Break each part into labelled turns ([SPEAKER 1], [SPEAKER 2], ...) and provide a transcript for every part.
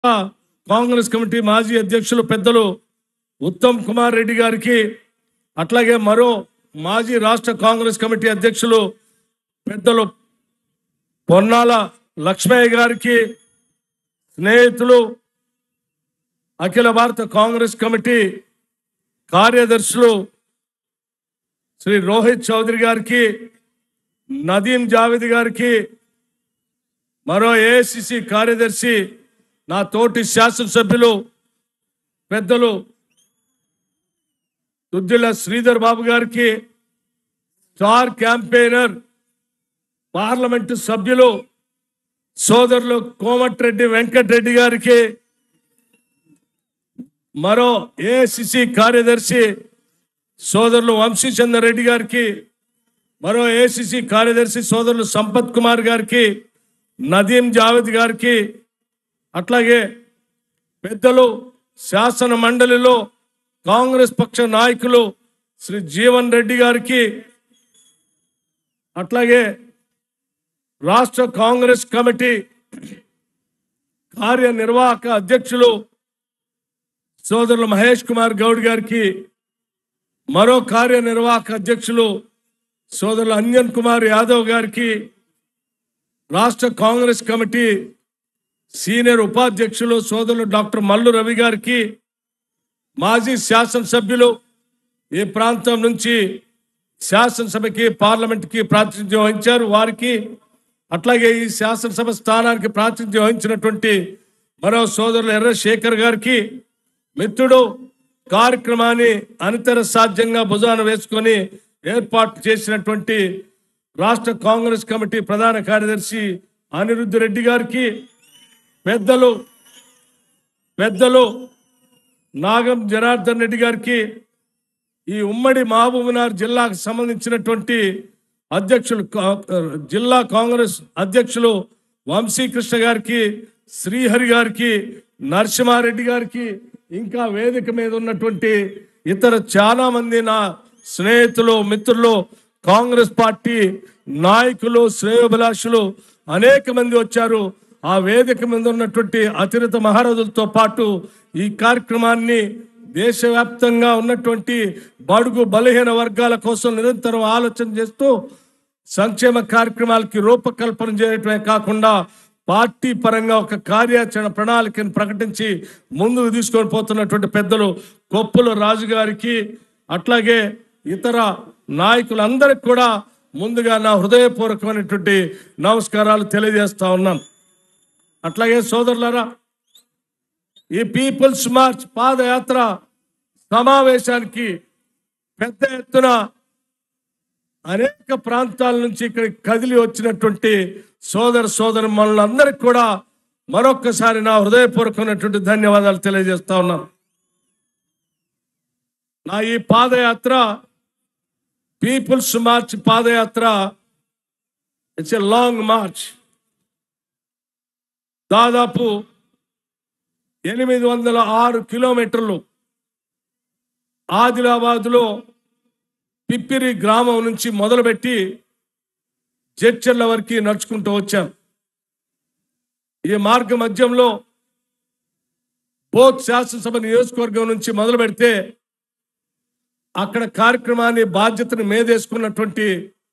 [SPEAKER 1] Congress committee మాజీ అధ్యక్షులు పెద్దలు ఉత్తమ్ కుమార్ రెడ్డి గారికి అట్లాగే మరో మాజీ రాష్ట్ర కాంగ్రెస్ కమిటీ అధ్యక్షులు పెద్దలు పొన్నాల లక్ష్మయ్య గారికి స్నేహితులు అఖిల భారత కాంగ్రెస్ కమిటీ కార్యదర్శులు శ్రీ రోహిత్ చౌదరి గారికి నదీం జావేద్ గారికి మరో ఏఐసిసి కార్యదర్శి నా తోటి శాసనసభ్యులు పెద్దలు దుద్దిల శ్రీధర్ బాబు గారికి స్టార్ క్యాంపెయినర్ పార్లమెంటు సభ్యులు సోదరులు కోమటిరెడ్డి వెంకటరెడ్డి గారికి మరో ఏఐసిసి కార్యదర్శి సోదరులు వంశీచంద్ర రెడ్డి గారికి మరో ఏఐసిసి కార్యదర్శి సోదరులు సంపత్ కుమార్ గారికి నదీం జావేద్ గారికి అట్లాగే పెద్దలు శాసన మండలిలో కాంగ్రెస్ పక్ష నాయకులు శ్రీ జీవన్ రెడ్డి గారికి అట్లాగే రాష్ట్ర కాంగ్రెస్ కమిటీ కార్యనిర్వాహక అధ్యక్షులు సోదరులు మహేష్ కుమార్ గౌడ్ గారికి మరో కార్యనిర్వాహక అధ్యక్షులు సోదరులు అంజన్ కుమార్ యాదవ్ గారికి రాష్ట్ర కాంగ్రెస్ కమిటీ సీనియర్ ఉపాధ్యక్షులు సోదరులు డాక్టర్ మల్లు రవి గారికి మాజీ శాసనసభ్యులు ఈ ప్రాంతం నుంచి శాసనసభకి పార్లమెంట్కి ప్రాతినిధ్యం వహించారు వారికి అట్లాగే ఈ శాసనసభ స్థానానికి ప్రాతినిధ్యం వహించినటువంటి మరో సోదరులు ఎర్ర శేఖర్ గారికి మిత్రుడు కార్యక్రమాన్ని అనితర సాధ్యంగా భుజాన వేసుకొని ఏర్పాటు చేసినటువంటి రాష్ట్ర కాంగ్రెస్ కమిటీ ప్రధాన కార్యదర్శి అనిరుద్ధ్ రెడ్డి గారికి పెద్దలు పెద్దలు నాగం జనార్దన్ రెడ్డి గారికి ఈ ఉమ్మడి మహబూబ్నగర్ జిల్లాకు సంబంధించినటువంటి అధ్యక్షులు కా- జిల్లా కాంగ్రెస్ అధ్యక్షులు వంశీకృష్ణ గారికి శ్రీహరి గారికి నరసింహారెడ్డి గారికి ఇంకా వేదిక మీద ఉన్నటువంటి ఇతర చాలా మంది నా స్నేహితులు మిత్రులు కాంగ్రెస్ పార్టీ నాయకులు శ్రేయోభిలాషులు అనేక మంది వచ్చారు ఆ వేదిక మీద ఉన్నటువంటి అతిరథ మహారాజులతో పాటు ఈ కార్యక్రమాన్ని దేశవ్యాప్తంగా ఉన్నటువంటి బడుగు బలహీన వర్గాల కోసం నిరంతరం ఆలోచన చేస్తూ సంక్షేమ కార్యక్రమాలకి రూపకల్పన చేయటమే కాకుండా పార్టీ పరంగా ఒక కార్యాచరణ ప్రణాళికను ప్రకటించి ముందుకు తీసుకొని పోతున్నటువంటి పెద్దలు కొప్పుల రాజు గారికి అట్లాగే ఇతర నాయకులందరికి కూడా ముందుగా నా హృదయపూర్వకమైనటువంటి నమస్కారాలు తెలియజేస్తా ఉన్నాను అట్లాగే సోదరులారా ఈ పీపుల్స్ మార్చ్ పాదయాత్ర సమావేశానికి పెద్ద ఎత్తున అనేక ప్రాంతాల నుంచి ఇక్కడ కదిలి వచ్చినటువంటి సోదర సోదరు మనులందరికీ కూడా మరొక్కసారి నా హృదయపూర్వకమైనటువంటి ధన్యవాదాలు తెలియజేస్తా ఉన్నాను నా ఈ పాదయాత్ర పీపుల్స్ మార్చ్ పాదయాత్ర ఇట్స్ ఎ లాంగ్ మార్చ్ దాదాపు ఎనిమిది వందల ఆరు కిలోమీటర్లు ఆదిలాబాద్లో పిప్పిరి గ్రామం నుంచి మొదలుపెట్టి జడ్చర్ల వరకు నడుచుకుంటూ వచ్చాం ఈ మార్గ మధ్యంలో బోత్ శాసనసభ నియోజకవర్గం నుంచి మొదలు పెడితే అక్కడ కార్యక్రమాన్ని బాధ్యతను మేదేసుకున్నటువంటి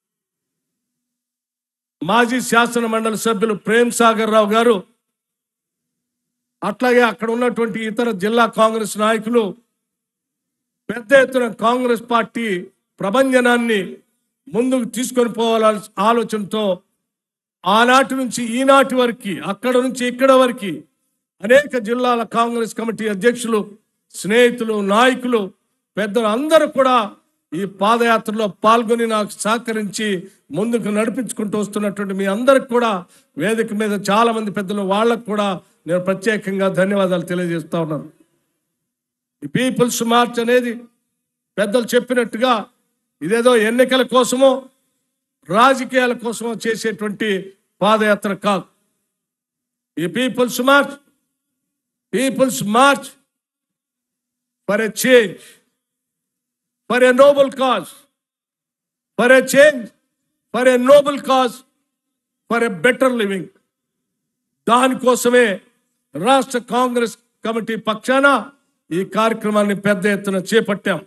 [SPEAKER 1] మాజీ శాసన మండలి సభ్యులు ప్రేమ్ సాగర్ రావు గారు అట్లాగే అక్కడ ఉన్నటువంటి ఇతర జిల్లా కాంగ్రెస్ నాయకులు పెద్ద ఎత్తున కాంగ్రెస్ పార్టీ ప్రభంజనాన్ని ముందుకు తీసుకొని పోవాలని ఆలోచనతో ఆనాటి నుంచి ఈనాటి వరకు అక్కడ నుంచి ఇక్కడ వరకు అనేక జిల్లాల కాంగ్రెస్ కమిటీ అధ్యక్షులు స్నేహితులు నాయకులు పెద్దలు అందరూ కూడా ఈ పాదయాత్రలో పాల్గొని నాకు సహకరించి ముందుకు నడిపించుకుంటూ వస్తున్నటువంటి మీ అందరికి కూడా వేదిక మీద చాలా మంది పెద్దలు వాళ్ళకు కూడా నేను ప్రత్యేకంగా ధన్యవాదాలు తెలియజేస్తా ఉన్నాను ఈ పీపుల్స్ మార్చ్ అనేది పెద్దలు చెప్పినట్టుగా ఇదేదో ఎన్నికల కోసమో రాజకీయాల కోసమో చేసేటువంటి పాదయాత్ర కాదు ఈ people's march people's march for a change for a noble cause for a change for a noble cause for a better living దానికోసమే రాష్ట్ర కాంగ్రెస్ కమిటీ పక్షాన ఈ కార్యక్రమాన్ని పెద్ద ఎత్తున చేపట్టాం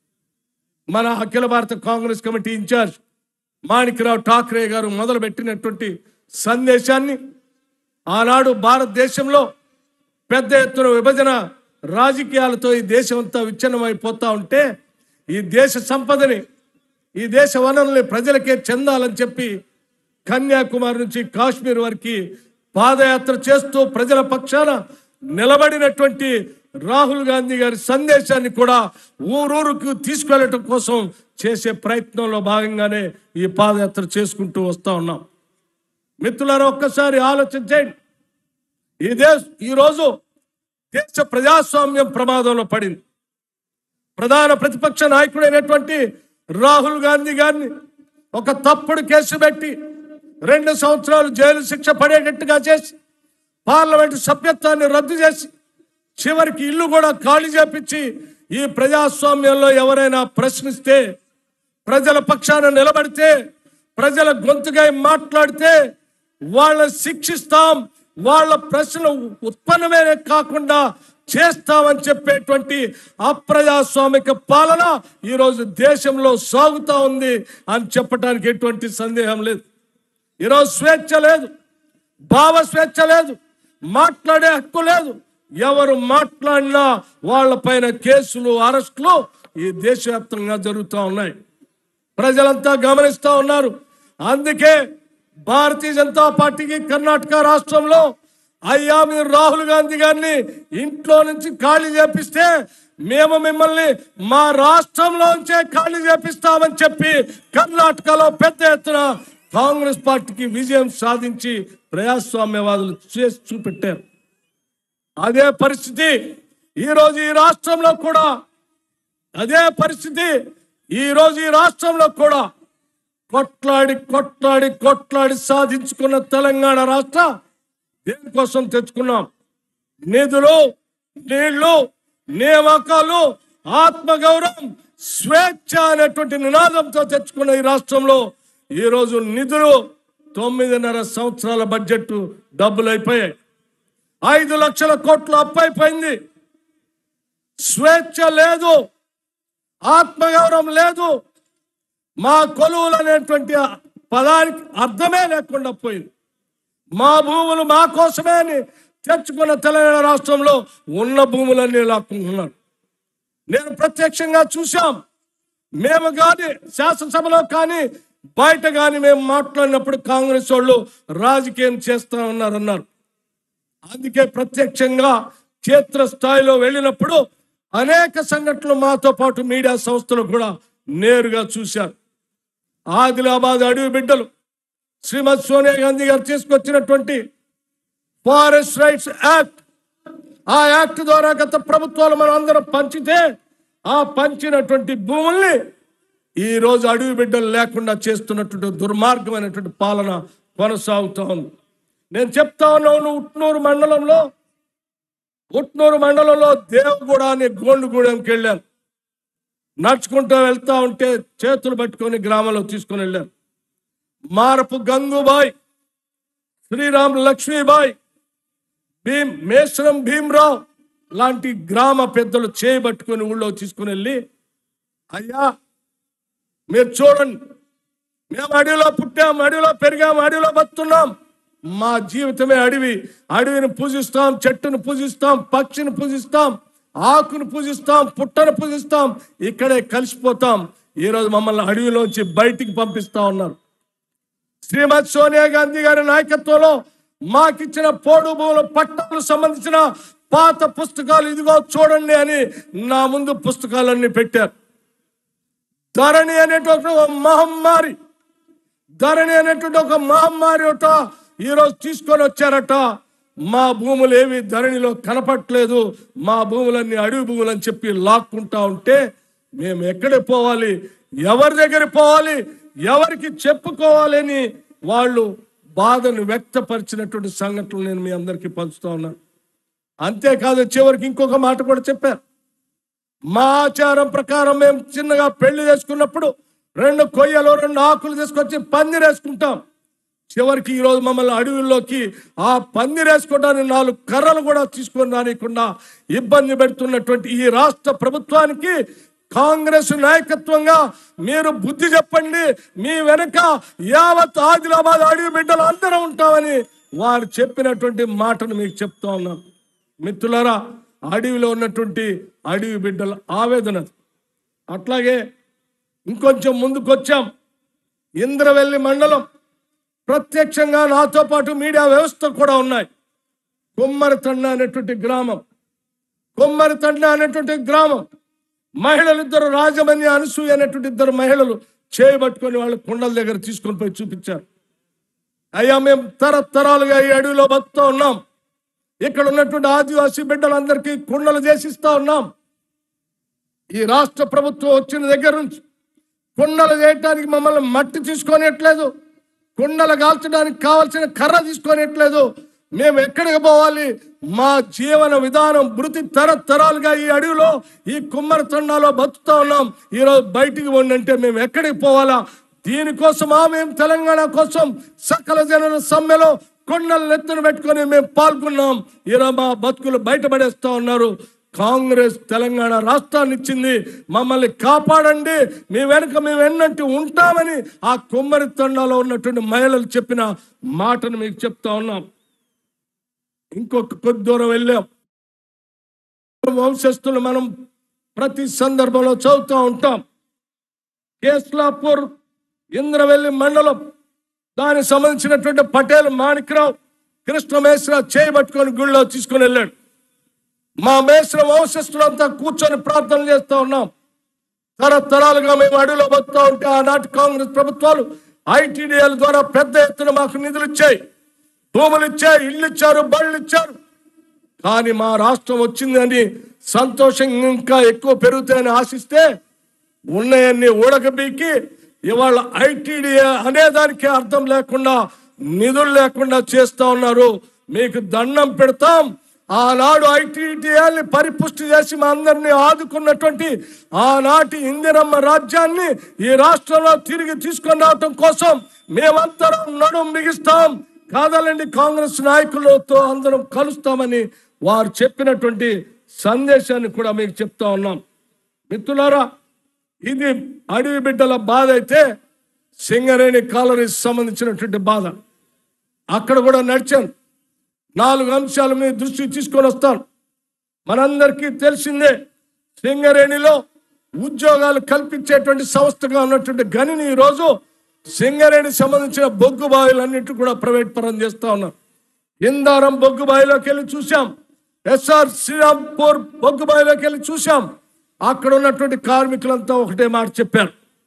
[SPEAKER 1] మన Akhila Bharata Congress committee in charge Manikrao Thackeray garu మొదలుపెట్టినటువంటి సందేశాన్ని ఆనాడు భారతదేశంలో పెద్ద ఎత్తున విభజన రాజకీయాలతో ఈ దేశం అంతా విచ్ఛిన్నమైపోతా ఉంటే ఈ దేశ సంపదని ఈ దేశ వనరుల్ని ప్రజలకే చెందాలని చెప్పి కన్యాకుమారి నుంచి కాశ్మీర్ వరకు పాదయాత్ర చేస్తూ ప్రజల పక్షాన నిలబడినటువంటి రాహుల్ గాంధీ గారి సందేశాన్ని కూడా ఊరూరుకు తీసుకెళ్లటం కోసం చేసే ప్రయత్నంలో భాగంగానే ఈ పాదయాత్ర చేసుకుంటూ వస్తా ఉన్నాం మిత్రులారా ఒక్కసారి ఆలోచించండి ఈ దేశ ఈరోజు దేశ ప్రజాస్వామ్యం ప్రమాదంలో పడింది ప్రధాన ప్రతిపక్ష నాయకుడైనటువంటి రాహుల్ గాంధీ గారిని ఒక తప్పుడు కేసు పెట్టి రెండు సంవత్సరాలు జైలు శిక్ష పడేటట్టుగా చేసి పార్లమెంటు సభ్యత్వాన్ని రద్దు చేసి చివరికి ఇల్లు కూడా ఖాళీ చేపించి ఈ ప్రజాస్వామ్యంలో ఎవరైనా ప్రశ్నిస్తే ప్రజల పక్షాన నిలబడితే ప్రజల గొంతుగా మాట్లాడితే వాళ్ళని శిక్షిస్తాం వాళ్ళ ప్రశ్నలు ఉత్పన్నమే కాకుండా చేస్తామని చెప్పేటువంటి అప్రజాస్వామిక పాలన ఈరోజు దేశంలో సాగుతా ఉంది అని చెప్పడానికి ఎటువంటి సందేహం లేదు ఈరోజు స్వేచ్ఛ లేదు భావ స్వేచ్ఛ లేదు మాట్లాడే హక్కు లేదు ఎవరు మాట్లాడినా వాళ్ళపైన కేసులు అరెస్టులు ఈ దేశవ్యాప్తంగా జరుగుతూ ఉన్నాయి ప్రజలంతా గమనిస్తూ ఉన్నారు అందుకే భారతీయ జనతా పార్టీకి కర్ణాటక రాష్ట్రంలో అయ్యా మీరు రాహుల్ గాంధీ గారిని ఇంట్లో నుంచి ఖాళీ చేపిస్తే మేము మిమ్మల్ని మా రాష్ట్రంలోంచే ఖాళీ చేపిస్తామని చెప్పి కర్ణాటకలో పెద్ద ఎత్తున కాంగ్రెస్ పార్టీకి విజయం సాధించి ప్రజాస్వామ్యవాదులు చేసి చూపెట్టారు అదే పరిస్థితి ఈరోజు ఈ రాష్ట్రంలో కూడా అదే పరిస్థితి ఈ రోజు ఈ రాష్ట్రంలో కూడా కొట్లాడి కొట్లాడి కొట్లాడి సాధించుకున్న తెలంగాణ రాష్ట్ర దేనికోసం తెచ్చుకున్నాం నిధులు నీళ్లు నియామకాలు ఆత్మగౌరవం స్వేచ్ఛ అనేటువంటి నినాదంతో తెచ్చుకున్న ఈ రాష్ట్రంలో ఈ రోజు నిధులు తొమ్మిదిన్నర సంవత్సరాల బడ్జెట్ డబ్బులు అయిపోయాయి ఐదు లక్షల కోట్లు అప్పైపోయింది స్వేచ్ఛ లేదు ఆత్మగౌరవం లేదు మా కొలువులు అనేటువంటి పదానికి అర్థమే లేకుండా పోయింది మా భూములు మా కోసమే అని తెచ్చుకున్న తెలంగాణ రాష్ట్రంలో ఉన్న భూములన్నీ లాక్కుంటున్నారు నేను ప్రత్యక్షంగా చూశాం మేము కానీ శాసనసభలో కానీ బయట కానీ మేము మాట్లాడినప్పుడు కాంగ్రెస్ వాళ్ళు రాజకీయం చేస్తా ఉన్నారన్నారు అందుకే ప్రత్యక్షంగా క్షేత్ర స్థాయిలో వెళ్ళినప్పుడు అనేక సంఘటనలు మాతో పాటు మీడియా సంస్థలు కూడా నేరుగా చూశారు ఆదిలాబాద్ అడవి బిడ్డలు శ్రీమతి సోనియా గాంధీ గారు తీసుకొచ్చినటువంటి ఫారెస్ట్ రైట్స్ యాక్ట్ ఆ యాక్ట్ ద్వారా గత ప్రభుత్వాలు మనం అందరం పంచితే ఆ పంచినటువంటి భూముల్ని ఈ రోజు అడవి బిడ్డలు లేకుండా చేస్తున్నటువంటి దుర్మార్గమైనటువంటి పాలన కొనసాగుతా ఉంది నేను చెప్తా ఉన్నాను ఉట్నూరు మండలంలో ఉట్నూరు మండలంలో దేవుగూడ అనే గోండుగూడెంకి వెళ్ళాను నడుచుకుంటూ వెళ్తా ఉంటే చేతులు పట్టుకొని గ్రామంలో తీసుకొని వెళ్ళాను మారపు గంగుబాయ్ శ్రీరామ్ లక్ష్మీబాయ్ భీమ్ మేశ్వరం భీమరావు లాంటి గ్రామ పెద్దలు చేయబట్టుకొని ఊళ్ళో తీసుకుని వెళ్ళి అయ్యా మీరు చూడండి మేము అడవిలో పుట్టాం అడవిలో పెరిగాం అడవిలో బతున్నాం మా జీవితమే అడవి అడవిని పూజిస్తాం చెట్టును పూజిస్తాం పక్షిని పూజిస్తాం ఆకును పూజిస్తాం పుట్టను పూజిస్తాం ఇక్కడే కలిసిపోతాం ఈరోజు మమ్మల్ని అడవిలోంచి బయటికి పంపిస్తా ఉన్నారు శ్రీమతి సోనియా గాంధీ గారి నాయకత్వంలో మాకిచ్చిన పోడు భూముల పట్టాలకు సంబంధించిన పాత పుస్తకాలు ఇదిగో చూడండి అని నా ముందు పుస్తకాలన్నీ పెట్టారు ధరణి అనేటువంటి ఒక మహమ్మారి ధరణి అనేటువంటి ఒక మహమ్మారి ఒకట ఈరోజు తీసుకొని వచ్చారట మా భూములు ఏవి ధరణిలో కనపట్లేదు మా భూములన్నీ అడవి భూములు అని చెప్పి లాక్కుంటా ఉంటే మేము ఎక్కడ పోవాలి ఎవరి దగ్గర పోవాలి ఎవరికి చెప్పుకోవాలి అని వాళ్ళు బాధను వ్యక్తపరిచినటువంటి సంఘటనలు నేను మీ అందరికీ పంచుతా ఉన్నాను అంతేకాదు చివరికి ఇంకొక మాట కూడా చెప్పారు మా ఆచారం ప్రకారం మేము చిన్నగా పెళ్లి చేసుకున్నప్పుడు రెండు కొయ్యలు రెండు ఆకులు తీసుకొచ్చి పందిరేసుకుంటాం చివరికి ఈరోజు మమ్మల్ని అడవుల్లోకి ఆ పందిరేసుకోవడానికి నాలుగు కర్రలు కూడా తీసుకొని రానికుండా ఇబ్బంది పెడుతున్నటువంటి ఈ రాష్ట్ర ప్రభుత్వానికి కాంగ్రెస్ నాయకత్వంగా మీరు బుద్ధి చెప్పండి మీ వెనక యావత్ ఆదిలాబాద్ అడవి బిడ్డలు అందరూ ఉంటామని వారు చెప్పినటువంటి మాటను మీకు చెప్తా ఉన్నాం మిత్రులారా అడవిలో ఉన్నటువంటి అడవి బిడ్డల ఆవేదన అట్లాగే ఇంకొంచెం ముందుకు వచ్చాం ఇంద్రవెల్లి మండలం ప్రత్యక్షంగా నాతో పాటు మీడియా వ్యవస్థ కూడా ఉన్నాయి కొమ్మరి తండ అనేటువంటి గ్రామం కొమ్మరి తండ అనేటువంటి గ్రామం మహిళలు ఇద్దరు రాజమణి అనసూయ అనేటువంటి ఇద్దరు మహిళలు చేయబట్టుకొని వాళ్ళ కుండల దగ్గర తీసుకొని పోయి చూపించారు అయ్యా మేము తరతరాలుగా ఈ అడవిలో బతుకుతూ ఉన్నాం ఇక్కడ ఉన్నటువంటి ఆదివాసీ బిడ్డలందరికీ కుండలు చేసిస్తా ఉన్నాం ఈ రాష్ట్ర ప్రభుత్వం వచ్చిన దగ్గర నుంచి కుండలు చేయటానికి మమ్మల్ని మట్టి తీసుకోనిట్లేదు కుండలు కాల్చడానికి కావాల్సిన కర్ర తీసుకోనిట్లేదు మేము ఎక్కడికి పోవాలి మా జీవన విధానం మృతి తరతరాలుగా ఈ అడవిలో ఈ కుమ్మరి తండాలో బతుకుతా ఉన్నాం ఈరోజు బయటికి ఉండంటే మేము ఎక్కడికి పోవాలా దీనికోసమా మేము తెలంగాణ కోసం సకల జనుల సమ్మెలో కొండలు నెత్తున పెట్టుకొని మేము పాల్గొన్నాం ఈరోజు మా బతుకులు బయటపడేస్తా ఉన్నారు కాంగ్రెస్ తెలంగాణ రాష్ట్రాన్ని ఇచ్చింది మమ్మల్ని కాపాడండి మీ వెనుక మేము ఎన్నంటి ఉంటామని ఆ కుమ్మరి తండాలో ఉన్నటువంటి మహిళలు చెప్పిన మాటను మీకు చెప్తా ఉన్నాం ఇంకొక కొద్ది దూరం వెళ్ళాం వంశస్థులు మనం ప్రతి సందర్భంలో చదువుతూ ఉంటాం కేస్లాపూర్ ఇంద్రవెల్లి మండలం దానికి సంబంధించినటువంటి పటేల్ మాణిక్రావు కృష్ణమేశ్వర చేయబట్టుకొని గుళ్ళో తీసుకొని వెళ్ళాడు మా మేశ్ర వంశస్థులంతా కూర్చొని ప్రార్థన చేస్తూ ఉన్నాం తరతరాలుగా మేము అడవిలో బతుకుతూ ఉంటే ఆనాటి కాంగ్రెస్ ప్రభుత్వాలు ఐటీడీఎల్ ద్వారా పెద్ద ఎత్తున మాకు నిధులు ఇచ్చాయి భూములు ఇచ్చాయి ఇల్లు ఇచ్చారు బళ్ళు ఇచ్చారు కానీ మా రాష్ట్రం వచ్చిందని సంతోషం ఇంకా ఎక్కువ పెరుగుతాయని ఆశిస్తే ఉన్నాయన్ని ఊడకబీకి ఇవాళ ఐటీడీఏ అనేదానికి అర్థం లేకుండా నిధులు లేకుండా చేస్తా ఉన్నారు మీకు దండం పెడతాం ఆనాడు ఐటీడీఏని పరిపుష్టి చేసి మా అందరినీ ఆదుకున్నటువంటి ఆనాటి ఇందిరమ్మ రాజ్యాన్ని ఈ రాష్ట్రంలో తిరిగి తీసుకొని రావటం కోసం మేమందరం నడుం బిగిస్తాం కాదాలండి కాంగ్రెస్ నాయకులతో అందరం కలుస్తామని వారు చెప్పినటువంటి సందేశాన్ని కూడా మీకు చెప్తా ఉన్నాం మిత్రులారా ఇది అడవి బిడ్డల బాధ అయితే సింగరేణి కాలనీకి సంబంధించినటువంటి బాధ అక్కడ కూడా నడిచాను నాలుగు అంశాలు మీ దృష్టికి తీసుకొని వస్తాను మనందరికీ తెలిసిందే సింగరేణిలో ఉద్యోగాలు కల్పించేటువంటి సంస్థగా ఉన్నటువంటి గనిని ఈరోజు సింగరేణి సంబంధించిన బొగ్గు బావిలన్నింటి కూడా ప్రైవేట్ పరం చేస్తా ఉన్నారు ఇందారం బొగ్గు బావిలోకి వెళ్ళి చూసాం ఎస్ఆర్ శ్రీరాంపూర్ బొగ్గు బావిలోకి వెళ్ళి చూసాం అక్కడ ఉన్నటువంటి కార్మికులంతా ఒకటే మాట చెప్పారు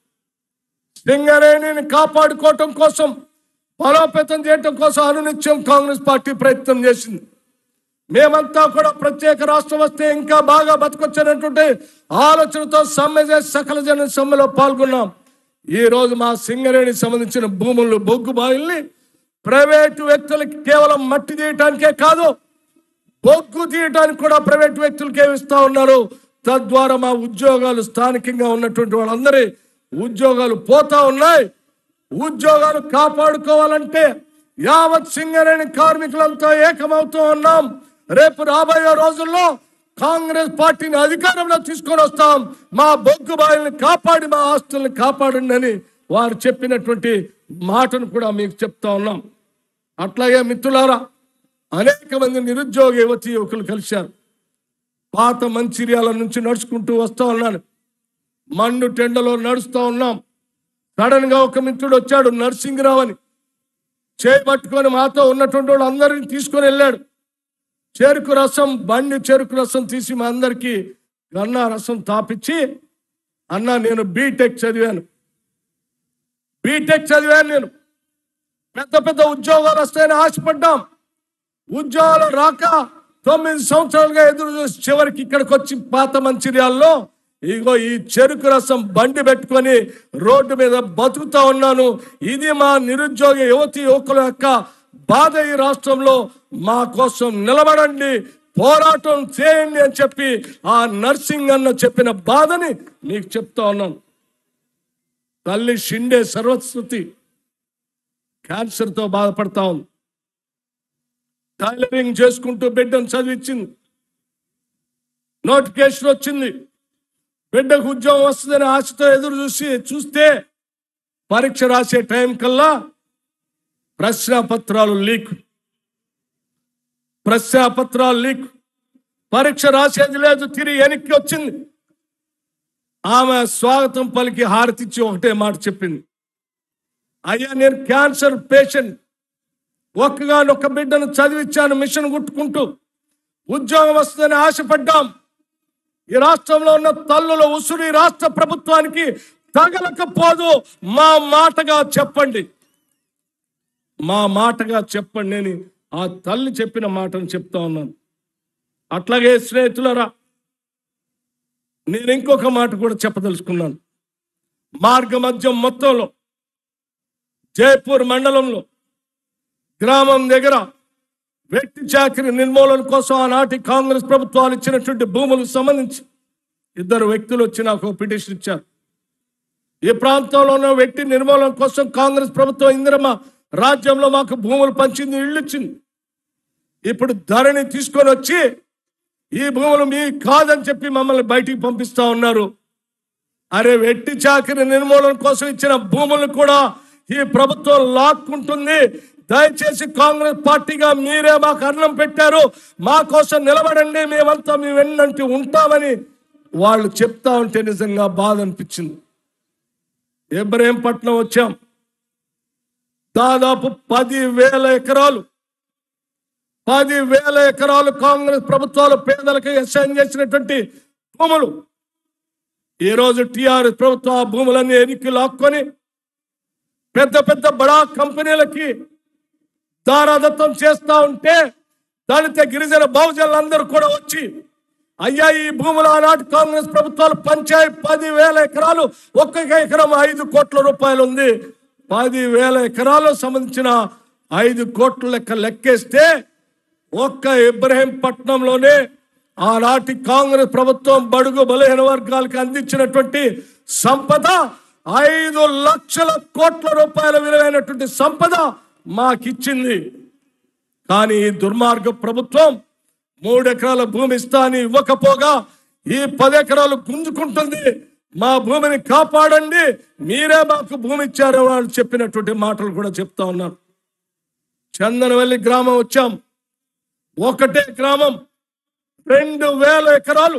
[SPEAKER 1] సింగరేణిని కాపాడుకోవటం కోసం బలోపేతం చేయటం కోసం అనునిత్యం కాంగ్రెస్ పార్టీ ప్రయత్నం చేసింది మేమంతా కూడా ప్రత్యేక రాష్ట్రం వస్తే ఇంకా బాగా బతకొచ్చనేటువంటి ఆలోచనతో సమ్మె చేసి సకల జన సమ్మెలో పాల్గొన్నాం ఈ రోజు మా సింగరేణికి సంబంధించిన భూములు బొగ్గు బావిల్ని ప్రైవేటు వ్యక్తులకి కేవలం మట్టి తీయటానికే కాదు బొగ్గు తీయటానికి కూడా ప్రైవేట్ వ్యక్తులకే ఇస్తా ఉన్నారు తద్వారా మా ఉద్యోగాలు స్థానికంగా ఉన్నటువంటి వాళ్ళందరి ఉద్యోగాలు పోతా ఉన్నాయి ఉద్యోగాలు కాపాడుకోవాలంటే యావత్ సింగరేణి కార్మికులంతా ఏకమవుతూ ఉన్నాం రేపు రాబోయే రోజుల్లో కాంగ్రెస్ పార్టీని అధికారంలో తీసుకొని వస్తాం మా బొగ్గు బాయిల్ని కాపాడి మా ఆస్తుల్ని కాపాడండి అని వారు చెప్పినటువంటి మాటను కూడా మీకు చెప్తా ఉన్నాం అట్లాగే మిత్రులారా అనేక మంది నిరుద్యోగ యువతి యువకులు కలిశారు పాత మంచిర్యాల నుంచి నడుచుకుంటూ వస్తా ఉన్నాను మండు టెండలో నడుస్తూ ఉన్నాం సడన్ గా ఒక మిత్రుడు వచ్చాడు నర్సింగ్రావు అని చేపట్టుకొని మాతో ఉన్నటువంటి వాళ్ళు అందరిని తీసుకొని వెళ్ళాడు చెరుకు రసం బండి చెరుకు రసం తీసి మా అందరికి గన్నా రసం తాపిచ్చి అన్న నేను బీటెక్ చదివాను బీటెక్ చదివాను నేను పెద్ద పెద్ద ఉద్యోగాలు వస్తాయని ఆశపడ్డాం ఉద్యోగాలు రాక తొమ్మిది సంవత్సరాలుగా ఎదురు చూసి చివరికి ఇక్కడికి వచ్చి పాత మంచిర్యాల్లో ఇగో ఈ చెరుకు రసం బండి పెట్టుకొని రోడ్డు మీద బతుకుతా ఉన్నాను ఇది మా నిరుద్యోగ యువతి యువకుల యొక్క బాధ ఈ రాష్ట్రంలో మా కోసం నిలబడండి పోరాటం చేయండి అని చెప్పి ఆ నర్సింగ్ అన్న చెప్పిన బాధని మీకు చెప్తా ఉన్నాను తల్లి షిండే సర్వస్వతి క్యాన్సర్తో బాధపడతా ఉంది టైలరింగ్ చేసుకుంటూ బిడ్డను చదివించింది నోటిఫికేషన్ వచ్చింది బిడ్డకు ఉద్యోగం వస్తుందని ఆశతో ఎదురు చూసి చూస్తే పరీక్ష రాసే టైం కల్లా ప్రశ్నాపత్రాలు లీక్ ప్రశ్నాపత్రాలు లీక్ పరీక్ష రాసేది లేదు తిరిగి వెనక్కి వచ్చింది ఆమె స్వాగతం పలికి హారతిచ్చి ఒకటే మాట చెప్పింది అయ్యా నేను క్యాన్సర్ పేషెంట్ ఒక్కగానొక్క బిడ్డను చదివించాను మిషన్ కుట్టుకుంటూ ఉద్యోగం వస్తుందని ఆశపడ్డాం ఈ రాష్ట్రంలో ఉన్న తల్లుల ఉసురు ఈ రాష్ట్ర ప్రభుత్వానికి తగలకపోదు మా మాటగా చెప్పండి మా మాటగా చెప్పండి నేను ఆ తల్లి చెప్పిన మాటను చెప్తా ఉన్నాను అట్లాగే స్నేహితులరా నేను ఇంకొక మాట కూడా చెప్పదలుచుకున్నాను మార్గ మధ్యం మొత్తంలో జైపూర్ మండలంలో గ్రామం దగ్గర వ్యక్తి చాకరి నిర్మూలన కోసం ఆనాటి కాంగ్రెస్ ప్రభుత్వాలు ఇచ్చినటువంటి భూములకు సంబంధించి ఇద్దరు వ్యక్తులు వచ్చి నాకు పిటిషన్ ఇచ్చారు ఈ ప్రాంతంలో ఉన్న వ్యక్తి నిర్మూలన కోసం కాంగ్రెస్ ప్రభుత్వం ఇందిరమ్మ రాజ్యంలో మాకు భూములు పంచింది ఇళ్ళు ఇచ్చింది ఇప్పుడు ధరని తీసుకొని వచ్చి ఈ భూములు మీ కాదని చెప్పి మమ్మల్ని బయటికి పంపిస్తా ఉన్నారు అరే వెట్టి చాకరి నిర్మూలన కోసం ఇచ్చిన భూములు కూడా ఈ ప్రభుత్వం లాక్కుంటుంది దయచేసి కాంగ్రెస్ పార్టీగా మీరే మాకు అన్నం పెట్టారు మా కోసం నిలబడండి మేమంతా మీ వెన్నంటి ఉంటామని వాళ్ళు చెప్తా ఉంటే నిజంగా బాధ అనిపించింది ఇబ్రహీంపట్నం వచ్చాం దాదాపు పది వేల ఎకరాలు పది వేల ఎకరాలు కాంగ్రెస్ ప్రభుత్వాలు పేదలకు అసైన్ చేసినటువంటి భూములు ఈ రోజు టిఆర్ఎస్ ప్రభుత్వం ఆ భూములన్నీ ఎనికి లాక్కొని పెద్ద పెద్ద బడా కంపెనీలకి దారాదత్తం చేస్తా ఉంటే దళిత గిరిజన బహుజనులందరూ కూడా వచ్చి అయ్యా ఈ భూములు ఆనాటి కాంగ్రెస్ ప్రభుత్వాలు పంచాయి పది వేల ఎకరాలు ఒక్కొక్క ఎకరం ఐదు కోట్ల రూపాయలు ఉంది పది వేల ఎకరాలు సంబంధించిన ఐదు కోట్ల లెక్క లెక్కేస్తే ఒక్క ఇబ్రహీంపట్నంలోనే ఆనాటి కాంగ్రెస్ ప్రభుత్వం బడుగు బలహీన వర్గాలకు అందించినటువంటి సంపద ఐదు లక్షల కోట్ల రూపాయల విలువైనటువంటి సంపద మాకిచ్చింది కానీ ఈ దుర్మార్గ ప్రభుత్వం మూడు ఎకరాల భూమి ఇస్తా అని ఇవ్వకపోగా ఈ పది ఎకరాలు గుంజుకుంటుంది మా భూమిని కాపాడండి మీరే మాకు భూమి ఇచ్చారు వాళ్ళు చెప్పినటువంటి మాటలు కూడా చెప్తా ఉన్నారు చందనవల్లి గ్రామం వచ్చాం ఒకటే గ్రామం రెండు వేల ఎకరాలు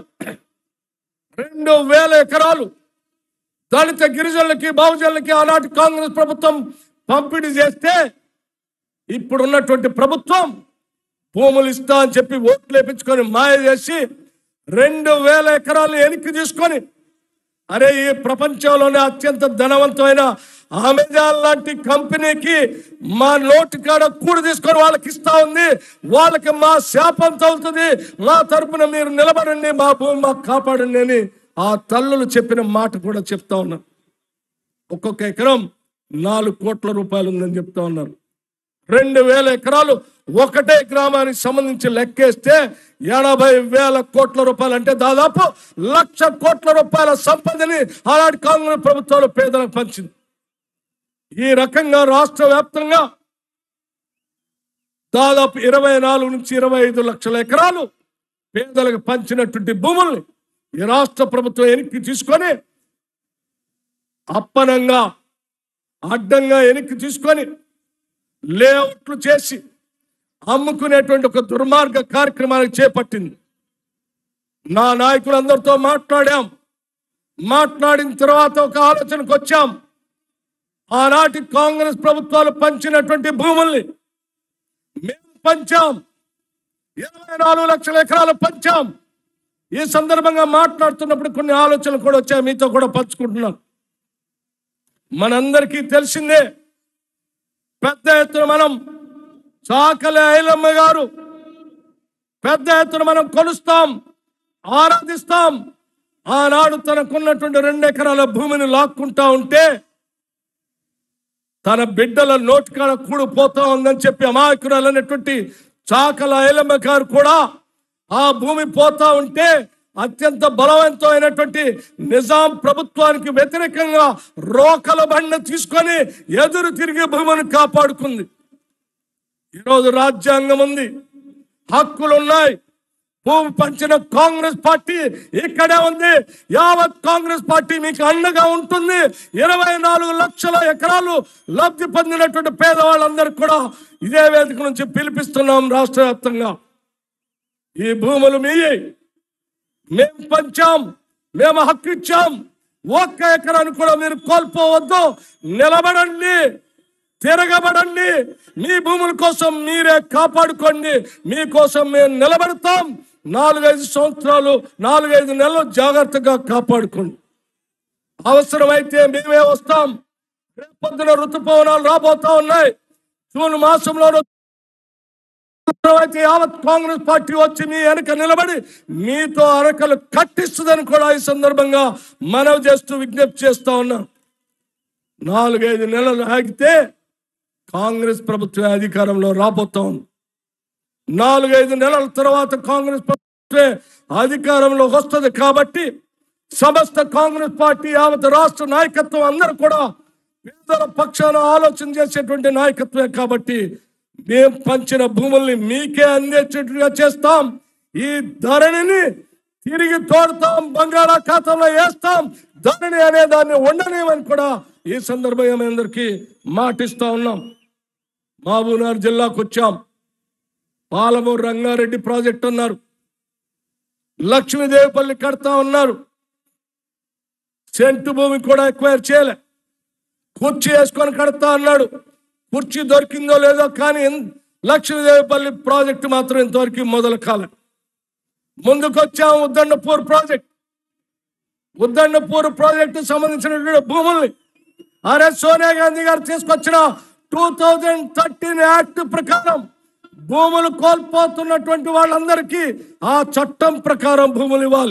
[SPEAKER 1] రెండు వేల ఎకరాలు దళిత గిరిజనులకి బహుజనులకి ఆనాటి కాంగ్రెస్ ప్రభుత్వం పంపిణీ చేస్తే ఇప్పుడున్నటువంటి ప్రభుత్వం భూములు ఇస్తా అని చెప్పి ఓట్లు వేపించుకొని మాయ చేసి రెండు వేల ఎకరాలు వెనక్కి తీసుకొని అరే ఈ ప్రపంచంలోనే అత్యంత ధనవంతమైన అమెజాన్ లాంటి కంపెనీకి మా నోటి కాడ కూడి తీసుకొని వాళ్ళకి ఇస్తా ఉంది వాళ్ళకి మా శాపం తగులుతుంది మా తరపున మీరు నిలబడండి మా భూమి మాకు కాపాడండి అని ఆ తల్లులు చెప్పిన మాట కూడా చెప్తా ఉన్నారు ఒక్కొక్క ఎకరం నాలుగు కోట్ల రూపాయలు ఉందని చెప్తా ఉన్నారు రెండు వేల ఎకరాలు ఒకటే గ్రామానికి సంబంధించి లెక్కేస్తే ఎనభై వేల కోట్ల రూపాయలు అంటే దాదాపు లక్ష కోట్ల రూపాయల సంపదని ఆనాటి కాంగ్రెస్ ప్రభుత్వాలు పేదలకు పంచింది ఈ రకంగా రాష్ట్ర వ్యాప్తంగా దాదాపు ఇరవై నాలుగు నుంచి ఇరవై ఐదు లక్షల ఎకరాలు పేదలకు పంచినటువంటి భూముల్ని ఈ రాష్ట్ర ప్రభుత్వం వెనక్కి తీసుకొని అప్పనంగా అడ్డంగా వెనక్కి తీసుకొని లేఅవుట్లు చేసి అమ్ముకునేటువంటి ఒక దుర్మార్గ కార్యక్రమానికి చేపట్టింది నా నాయకులందరితో మాట్లాడాం మాట్లాడిన తర్వాత ఒక ఆలోచనకు వచ్చాం ఆనాటి కాంగ్రెస్ ప్రభుత్వాలు పంచినటువంటి భూముల్ని మేము పంచాం ఇరవై నాలుగు లక్షల ఎకరాలు పంచాం ఈ సందర్భంగా మాట్లాడుతున్నప్పుడు కొన్ని ఆలోచనలు కూడా వచ్చాయి మీతో కూడా పంచుకుంటున్నాను మనందరికీ తెలిసిందే పెద్ద ఎత్తున మనం చాకలి ఐలమ్మ గారు పెద్ద ఎత్తున మనం కొలుస్తాం ఆరాధిస్తాం ఆనాడు తనకున్నటువంటి రెండు ఎకరాల భూమిని లాక్కుంటా ఉంటే తన బిడ్డల నోటికాడ కూడిపోతా ఉందని చెప్పి అమాయకురాలు అనేటువంటి చాకల ఐలమ్మ గారు కూడా ఆ భూమి పోతా ఉంటే అత్యంత బలవంతమైనటువంటి నిజాం ప్రభుత్వానికి వ్యతిరేకంగా రోకల బండ తీసుకొని ఎదురు తిరిగి భూమిని కాపాడుకుంది ఈరోజు రాజ్యాంగం ఉంది హక్కులు ఉన్నాయి భూమి పంచిన కాంగ్రెస్ పార్టీ ఇక్కడే ఉంది యావత్ కాంగ్రెస్ పార్టీ మీకు అండగా ఉంటుంది ఇరవై నాలుగు లక్షల ఎకరాలు లబ్ధి పొందినటువంటి పేదవాళ్ళందరికీ కూడా ఇదే వేదిక నుంచి పిలిపిస్తున్నాం రాష్ట్ర వ్యాప్తంగా ఈ భూములు మీయే మేము పంచాం మేము హక్కు ఇచ్చాం ఒక్క ఎకరాన్ని కూడా మీరు కోల్పోవద్దు నిలబడండి తిరగబడండి మీ భూముల కోసం మీరే కాపాడుకోండి మీకోసం మేము నిలబడతాం నాలుగైదు సంవత్సరాలు నాలుగైదు నెలలు జాగ్రత్తగా కాపాడుకోండి అవసరమైతే మేమే వస్తాం రేపొద్దున ఋతుపవనాలు రాబోతా ఉన్నాయి జూన్ మాసంలో అయితే యావత్ కాంగ్రెస్ పార్టీ వచ్చి మీ వెనక నిలబడి మీతో అరకలు కట్టిస్తుందని కూడా ఈ సందర్భంగా మనవి చేస్తూ విజ్ఞప్తి చేస్తా ఉన్నాం నాలుగైదు నెలలు ఆగితే కాంగ్రెస్ ప్రభుత్వం అధికారంలో రాబోతా ఉంది నాలుగైదు నెలల తర్వాత కాంగ్రెస్ ప్రభుత్వమే అధికారంలోకి వస్తుంది కాబట్టి సమస్త కాంగ్రెస్ పార్టీ యావత్ రాష్ట్ర నాయకత్వం అందరూ కూడా పేదల పక్షాన ఆలోచన చేసేటువంటి నాయకత్వమే కాబట్టి మేము పంచిన భూముల్ని మీకే అందేటట్టుగా చేస్తాం ఈ ధరణిని తిరిగి తోడుతాం బంగాళాఖాతంలో వేస్తాం ధరణి అనే దాన్ని ఉండనేమని కూడా ఈ సందర్భంగా మీ అందరికీ మాటిస్తా ఉన్నాం మహబూబ్నగర్ జిల్లాకు వచ్చాం పాలమూరు రంగారెడ్డి ప్రాజెక్ట్ అన్నారు లక్ష్మీదేవిపల్లి కడతా ఉన్నారు సెంటు భూమి కూడా ఎక్వైర్ చేయలే కుర్చీ వేసుకొని కడతా అన్నాడు కుర్చీ దొరికిందో లేదో కానీ ఇన్- లక్ష్మీదేవిపల్లి ప్రాజెక్టు మాత్రం ఇంతవరకు మొదలు కాలే ముందుకొచ్చాము ఉద్దండపూర్ ప్రాజెక్ట్ ఉద్దండపూర్ ప్రాజెక్టు సంబంధించినటువంటి భూముల్ని అరే సోనియా గాంధీ గారు తీసుకొచ్చిన టూ థౌజండ్ థర్టీన్ యాక్ట్ ప్రకారం భూములు కోల్పోతున్నటువంటి వాళ్ళందరికీ ఆ చట్టం ప్రకారం భూములు ఇవ్వాలి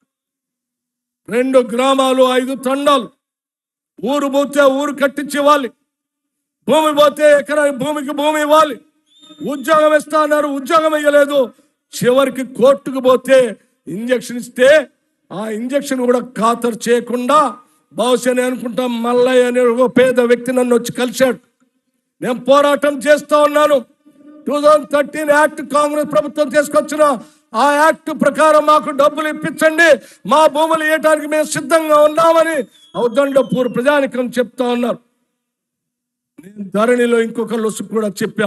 [SPEAKER 1] రెండు గ్రామాలు ఐదు తండాలు ఊరు పోతే ఊరు కట్టించి ఇవ్వాలి భూమి పోతే ఎకరా భూమికి భూమి ఇవ్వాలి ఉద్యోగం ఇస్తా అన్నారు ఉద్యోగం ఇవ్వలేదు చివరికి కోర్టుకు పోతే ఇంజక్షన్ ఇస్తే ఆ ఇంజక్షన్ కూడా ఖాతరు చేయకుండా బహుశా నేను అనుకుంటాం మల్లయ్య అనే ఒక పేద వ్యక్తి నన్ను వచ్చి కలిశాడు నేను పోరాటం చేస్తా ఉన్నాను two thousand thirteen act Congress ప్రభుత్వం తీసుకొచ్చిన ఆ యాక్ట్ ప్రకారం మాకు డబ్బులు ఇప్పించండి మా భూములు ఇవ్వడానికి మేము సిద్ధంగా ఉన్నామని ఔదండపూర్ ప్రజానికం చెప్తా ఉన్నారు నేను ధరణిలో ఇంకొక లొసుకు కూడా చెప్పాం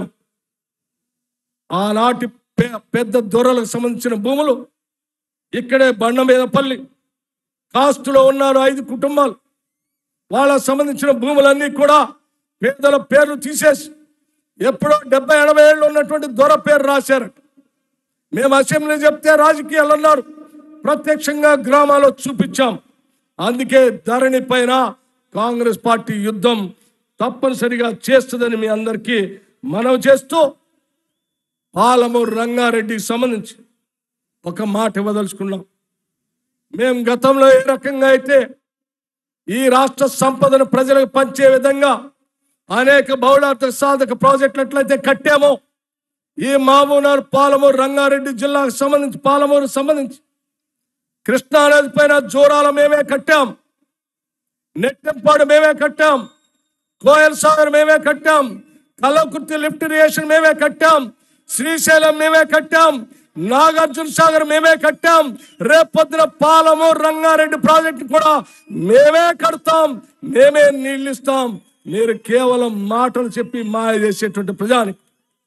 [SPEAKER 1] ఆనాటి పె- పెద్ద దొరలకు సంబంధించిన భూములు ఇక్కడే బండ మీద పల్లి కాస్తులో ఉన్నారు ఐదు కుటుంబాలు వాళ్ళకు సంబంధించిన భూములన్నీ కూడా పేదల పేర్లు తీసేసి ఎప్పుడో డెబ్బై ఎనభై ఏళ్ళు ఉన్నటువంటి దొర పేరు రాశారు మేము అసెంబ్లీ చెప్తే రాజకీయాలు అన్నారు ప్రత్యక్షంగా గ్రామాల్లో చూపించాం అందుకే ధరణి పైన కాంగ్రెస్ పార్టీ యుద్ధం తప్పనిసరిగా చేస్తుందని మీ అందరికీ మనవి చేస్తూ పాలమూరు రంగారెడ్డికి సంబంధించి ఒక మాట ఇవ్వదలుచుకున్నాం మేము గతంలో ఏ రకంగా అయితే ఈ రాష్ట్ర సంపదను ప్రజలకు పంచే విధంగా అనేక బహుళార్థ సాధక ప్రాజెక్టులు ఎట్లయితే కట్టామో ఈ మహబూబ్నగర్ పాలమూరు రంగారెడ్డి జిల్లాకు సంబంధించి పాలమూరు సంబంధించి కృష్ణా నది పైన జోరాల మేమే కట్టాం నెట్టంపాడు మేమే కట్టాం కోయల్ సాగర్ మేమే కట్టాం కల్లకుర్తి లిఫ్ట్ ఇరిగేషన్ మేమే కట్టాం శ్రీశైలం మేమే కట్టాం నాగార్జున సాగర్ మేమే కట్టాం రేపొద్దున పాలమూరు రంగారెడ్డి ప్రాజెక్టు కూడా మేమే కడతాం మేమే నీళ్ళు ఇస్తాం మీరు కేవలం మాటలు చెప్పి మాయ చేసేటువంటి ప్రజానికి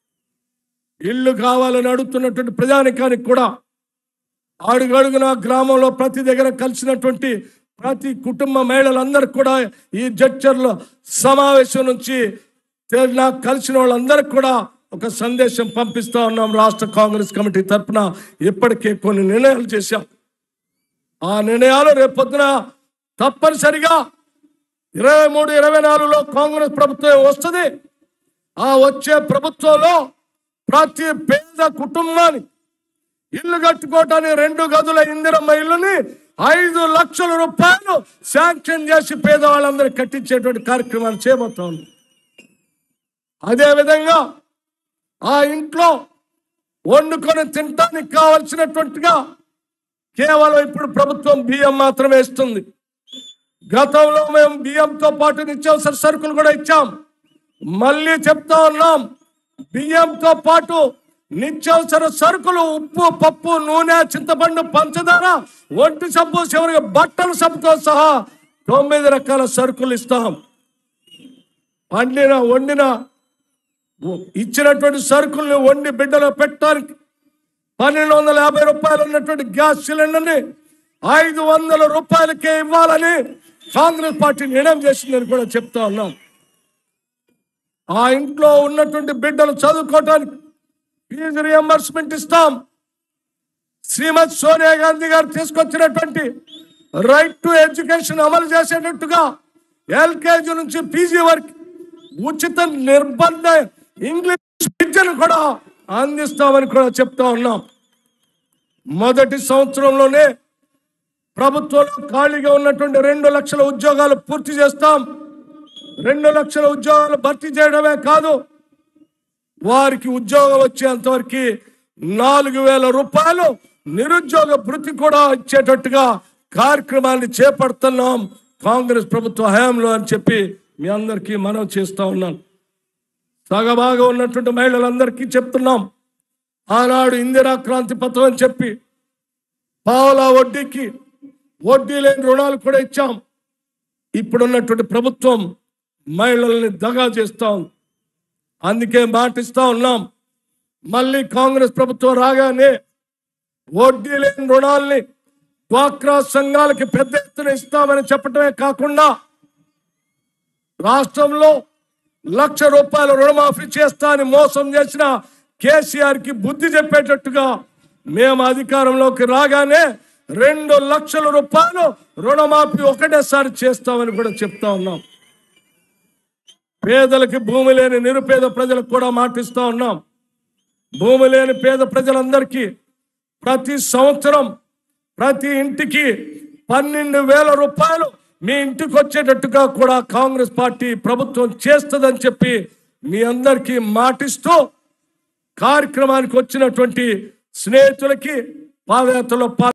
[SPEAKER 1] ఇల్లు కావాలని అడుగుతున్నటువంటి ప్రజానికానికి కూడా అడుగడుగున గ్రామంలో ప్రతి దగ్గర కలిసినటువంటి ప్రతి కుటుంబ మహిళలందరూ కూడా ఈ జడ్చర్ల సమావేశం నుంచి తే- నాకు కలిసిన వాళ్ళందరికీ కూడా ఒక సందేశం పంపిస్తా ఉన్నాం రాష్ట్ర కాంగ్రెస్ కమిటీ తరఫున ఇప్పటికే కొన్ని నిర్ణయాలు చేశాం ఆ నిర్ణయాలు రేపొద్దున తప్పనిసరిగా ఇరవై మూడు ఇరవై నాలుగులో కాంగ్రెస్ ప్రభుత్వం వస్తుంది ఆ వచ్చే ప్రభుత్వంలో ప్రతి పేద కుటుంబానికి ఇల్లు కట్టుకోవటానికి రెండు గదుల ఇందిరమ్మ ఇల్లుని ఐదు లక్షల రూపాయలు శాంక్షన్ చేసి పేదవాళ్ళందరూ కట్టించేటువంటి కార్యక్రమాలు చేయబోతా ఉంది అదేవిధంగా ఆ ఇంట్లో వండుకొని తినటానికి కావలసినటువంటిగా కేవలం ఇప్పుడు ప్రభుత్వం బియ్యం మాత్రమే ఇస్తుంది గతంలో మేము బియ్యంతో పాటు నిత్యావసర సరుకులు కూడా ఇచ్చాం మళ్ళీ చెప్తా ఉన్నాం బియ్యంతో పాటు నిత్యావసర సరుకులు ఉప్పు పప్పు నూనె చింతపండు పంచదార ఒంటి సబ్బు చివరికి బట్టల సబ్బుతో సహా తొమ్మిది రకాల సరుకులు ఇస్తాం పండిన వండిన ఇచ్చినటువంటి సరుకుల్ని వండి బిడ్డలో పెట్టడానికి పన్నెండు వందల యాభై రూపాయలు ఉన్నటువంటి గ్యాస్ సిలిండర్ని ఐదు వందల రూపాయలకే ఇవ్వాలని కాంగ్రెస్ పార్టీ నిర్ణయం చేసిందని కూడా చెప్తా ఉన్నాం ఆ ఇంట్లో ఉన్నటువంటి బిడ్డలు చదువుకోవటానికి ఫీజు రియంబర్స్మెంట్ ఇస్తాం శ్రీమతి సోనియా గాంధీ గారు తీసుకొచ్చినటువంటి రైట్ టు ఎడ్యుకేషన్ అమలు చేసేటట్టుగా ఎల్కేజీ నుంచి పీజీ వరకు ఉచిత నిర్బంధ ఇంగ్లీష్ విద్యను కూడా అందిస్తామని కూడా చెప్తా ఉన్నాం మొదటి సంవత్సరంలోనే ప్రభుత్వంలో ఖాళీగా ఉన్నటువంటి రెండు లక్షల ఉద్యోగాలు పూర్తి చేస్తాం రెండు లక్షల ఉద్యోగాలు భర్తీ చేయడమే కాదు వారికి ఉద్యోగం వచ్చేంతవరకు నాలుగు వేల రూపాయలు నిరుద్యోగ భృతి కూడా ఇచ్చేటట్టుగా కార్యక్రమాన్ని చేపడుతున్నాం కాంగ్రెస్ ప్రభుత్వ హయాంలో అని చెప్పి మీ అందరికీ మనం చేస్తా ఉన్నాను సగభాగం ఉన్నటువంటి మహిళలందరికీ చెప్తున్నాం ఆనాడు ఇందిరా క్రాంతి పత్రం అని చెప్పి పావులా వడ్డీకి వడ్డీ లేని రుణాలు కూడా ఇచ్చాం ఇప్పుడున్నటువంటి ప్రభుత్వం మహిళల్ని దగా చేస్తాం అందుకే మాటిస్తా ఉన్నాం మళ్ళీ కాంగ్రెస్ ప్రభుత్వం రాగానే వడ్డీ లేని రుణాల్ని డ్వాక్రా సంఘాలకి పెద్ద ఎత్తున ఇస్తామని చెప్పడమే కాకుండా రాష్ట్రంలో లక్ష రూపాయల రుణమాఫీ చేస్తా అని మోసం చేసిన కేసీఆర్ కి బుద్ధి చెప్పేటట్టుగా మేము అధికారంలోకి రాగానే రెండు లక్షల రూపాయలు రుణమాఫీ ఒకటేసారి చేస్తామని కూడా చెప్తా ఉన్నాం పేదలకి భూమి లేని నిరుపేద ప్రజలకు కూడా మాటిస్తా ఉన్నాం భూమి లేని పేద ప్రజలందరికీ ప్రతి సంవత్సరం ప్రతి ఇంటికి పన్నెండు వేల రూపాయలు మీ ఇంటికి వచ్చేటట్టుగా కూడా కాంగ్రెస్ పార్టీ ప్రభుత్వం చేస్తుందని చెప్పి మీ అందరికీ మాటిస్తూ కార్యక్రమానికి వచ్చినటువంటి స్నేహితులకి పాదయాత్రలో పా